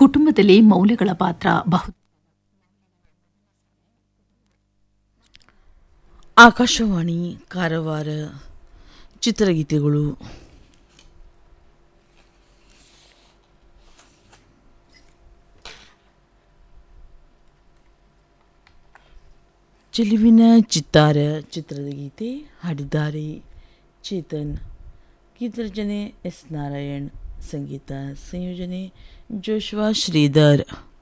ಕುಟುಂಬದಲ್ಲಿ ಮೌಲ್ಯಗಳ ಪಾತ್ರ ಬಹು ಆಕಾಶವಾಣಿ ಕಾರವಾರ ಚಿತ್ರಗೀತೆಗಳು ಚೆಲುವಿನ ಚಿತ್ತಾರ ಚಿತ್ರದ ಗೀತೆ ಹಾಡಿದ್ದಾರೆ ಚೇತನ್ ಗೀತರಚನೆ ಎಸ್ ನಾರಾಯಣ್ ಸಂಗೀತ ಸಂಯೋಜನೆ ಜೋಶ್ವಾ ಶ್ರೀಧರ್